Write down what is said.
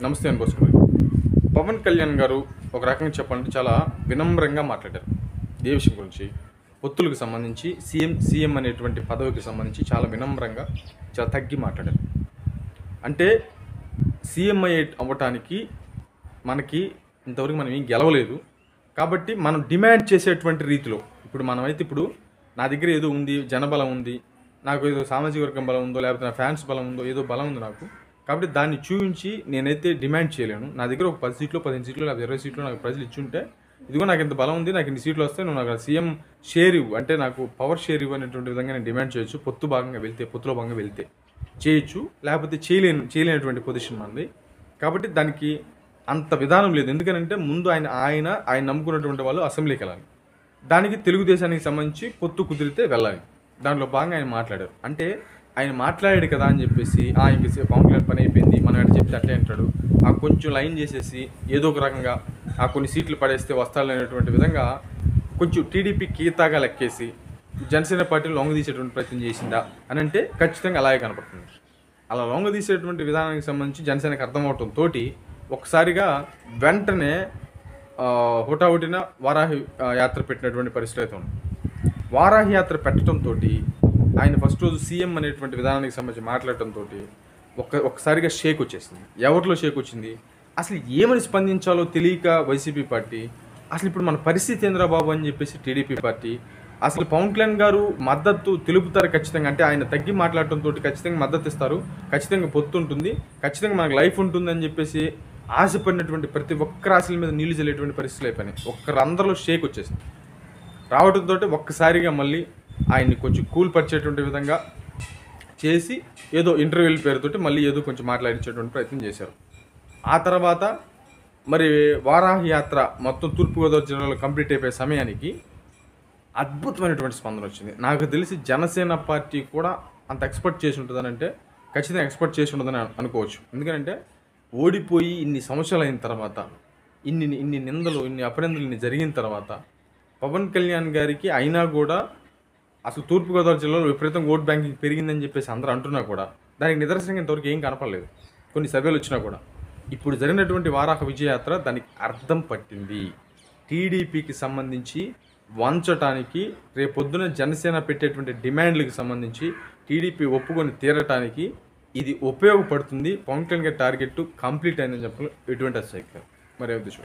నమస్తే అనుకోసం పవన్ కళ్యాణ్ గారు ఒక రకంగా చెప్పాలంటే చాలా వినమ్రంగా మాట్లాడారు ఏ విషయం గురించి పొత్తులకు సంబంధించి సీఎం సీఎం అనేటువంటి పదవికి సంబంధించి చాలా వినమ్రంగా చాలా తగ్గి మాట్లాడారు అంటే సీఎం అయ్యే అవ్వటానికి మనకి ఇంతవరకు మనం ఏం గెలవలేదు కాబట్టి మనం డిమాండ్ చేసేటువంటి రీతిలో ఇప్పుడు మనమైతే ఇప్పుడు నా దగ్గర ఏదో ఉంది జనబలం ఉంది నాకు ఏదో సామాజిక వర్గం బలం ఉందో లేకపోతే నా ఫ్యాన్స్ బలం ఉందో ఏదో బలం ఉంది నాకు కాబట్టి దాన్ని చూపించి నేనైతే డిమాండ్ చేయలేను నా దగ్గర ఒక పది సీట్లు పదిహేను సీట్లు లేకపోతే ఇరవై సీట్లు నాకు ప్రజలు ఇచ్చుంటే ఇదిగో నాకు ఇంత బలం ఉంది నాకు ఇన్ని సీట్లు వస్తే నువ్వు నాకు సీఎం షేర్ ఇవ్వు అంటే నాకు పవర్ షేర్ ఇవ్వు అనేటువంటి విధంగా నేను డిమాండ్ చేయొచ్చు పొత్తు భాగంగా వెళ్తే పొత్తులో భాగంగా వెళ్తే చేయొచ్చు లేకపోతే చేయలేను చేయలేనటువంటి పొజిషన్ మనది కాబట్టి దానికి అంత విధానం లేదు ఎందుకనంటే ముందు ఆయన ఆయన ఆయన నమ్ముకున్నటువంటి వాళ్ళు అసెంబ్లీకి వెళ్ళాలి దానికి తెలుగుదేశానికి సంబంధించి పొత్తు కుదిరితే వెళ్ళాలి దాంట్లో భాగంగా ఆయన మాట్లాడారు అంటే ఆయన మాట్లాడాడు కదా అని చెప్పేసి ఆ ఇంక సే- పవన్ కళ్యాణ్ పని అయిపోయింది మనం ఎట్లా చెప్తే అట్లే అంటాడు ఆ కొంచెం లైన్ చేసేసి ఏదో ఒక రకంగా ఆ కొన్ని సీట్లు పడేస్తే వస్తాడు అనేటువంటి విధంగా కొంచెం టీడీపీ కీతాగా లెక్కేసి జనసేన పార్టీ లొంగ తీసేటువంటి ప్రయత్నం చేసిందా అని అంటే ఖచ్చితంగా అలాగే కనపడుతుంది అలా లొంగ తీసేటువంటి విధానానికి సంబంధించి జనసేనకు అర్థమవటం తోటి ఒకసారిగా వెంటనే ఆ, హుటాహుటిన వారాహి ఆ, యాత్ర పెట్టినటువంటి పరిస్థితి అయితే ఉంది వారాహి యాత్ర పెట్టడంతో ఆయన ఫస్ట్ రోజు సీఎం అనేటువంటి విధానానికి సంబంధించి మాట్లాడటంతో ఒక్క ఒక్కసారిగా షేక్ వచ్చేసింది ఎవరిలో షేక్ వచ్చింది అసలు ఏమని స్పందించాలో తెలియక వైసీపీ పార్టీ అసలు ఇప్పుడు మన పరిస్థితి ఏంద్రా బాబు అని చెప్పేసి టీడీపీ పార్టీ అసలు పవన్ కళ్యాణ్ గారు మద్దతు తెలుపుతారు ఖచ్చితంగా అంటే ఆయన తగ్గి మాట్లాడటంతో ఖచ్చితంగా మద్దతు ఇస్తారు ఖచ్చితంగా పొత్తు ఉంటుంది ఖచ్చితంగా మనకు లైఫ్ ఉంటుంది అని చెప్పేసి ఆశపడినటువంటి ప్రతి ఒక్క రాశుల మీద నీళ్లు చల్లేటువంటి పరిస్థితులు అయిపోయినాయి ఒక్కరందరిలో షేక్ వచ్చేసింది రావడంతో ఒక్కసారిగా మళ్ళీ ఆయన్ని కొంచెం కూల్ పరిచేటువంటి విధంగా చేసి ఏదో ఇంటర్వ్యూల పేరుతోటి మళ్ళీ ఏదో కొంచెం మాట్లాడించేటువంటి ప్రయత్నం చేశారు ఆ తర్వాత మరి వారాహి యాత్ర మొత్తం తూర్పుగోదావరి జిల్లాలో కంప్లీట్ అయిపోయే సమయానికి అద్భుతమైనటువంటి స్పందన వచ్చింది నాకు తెలిసి జనసేన పార్టీ కూడా అంత ఎక్స్పెక్ట్ చేసి ఉంటుందని అంటే ఖచ్చితంగా ఎక్స్పెక్ట్ చేసి ఉంటుందని అనుకోవచ్చు ఎందుకంటే ఓడిపోయి ఇన్ని సంవత్సరాలు అయిన తర్వాత ఇన్ని ఇన్ని నిందలు ఇన్ని అపనిందలు ఇన్ని జరిగిన తర్వాత పవన్ కళ్యాణ్ గారికి అయినా కూడా అసలు తూర్పుగోదావరి జిల్లాలో విపరీతంగా ఓట్ బ్యాంకింగ్ పెరిగిందని చెప్పేసి అందరూ అంటున్నా కూడా దానికి నిదర్శనంగా ఇంతవరకు ఏం కనపడలేదు కొన్ని సర్వేలు వచ్చినా కూడా ఇప్పుడు జరిగినటువంటి వారాహ విజయయాత్ర దానికి అర్థం పట్టింది టీడీపీకి సంబంధించి వంచటానికి రేపొద్దున జనసేన పెట్టేటువంటి డిమాండ్లకు సంబంధించి టీడీపీ ఒప్పుకొని తీరటానికి ఇది ఉపయోగపడుతుంది పవన్ కళ్యాణ్ గారి టార్గెట్ కంప్లీట్ అయిందని చెప్పడం ఎటువంటి అసలు మరి ఉద్దేశం